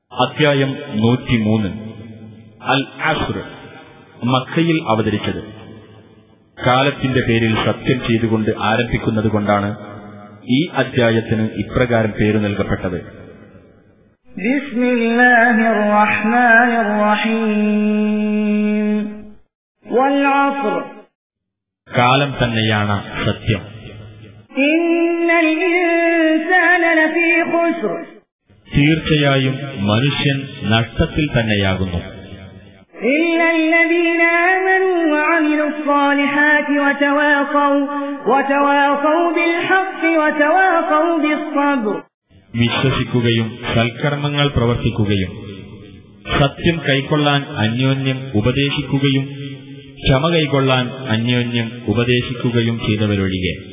അധ്യായം നൂറ്റിമൂന്ന് അൽ അസുർ മക്കയിൽ അവതരിച്ചത് കാലത്തിന്റെ പേരിൽ സത്യം ചെയ്തുകൊണ്ട് ആരംഭിക്കുന്നത് കൊണ്ടാണ് ഈ അധ്യായത്തിന് ഇപ്രകാരം പേര് നൽകപ്പെട്ടത് بسم الله الرحمن الرحيم والعصر കാലം തന്നെയാണ് സത്യം إن الإنسان لفي خسر തീർച്ചയായും മനുഷ്യൻ നഷ്ടത്തിൽ തന്നെയാകുന്നു إلا الذين آمنوا وعملوا الصالحات وتواصوا وتواصوا بالحق وتواصوا بالصبر വിശ്വസിക്കുകയും സൽക്കർമ്മങ്ങൾ പ്രവർത്തിക്കുകയും സത്യം കൈക്കൊള്ളാൻ അന്യോന്യം ഉപദേശിക്കുകയും ക്ഷമ കൈക്കൊള്ളാൻ അന്യോന്യം ഉപദേശിക്കുകയും ചെയ്തവരൊഴികെ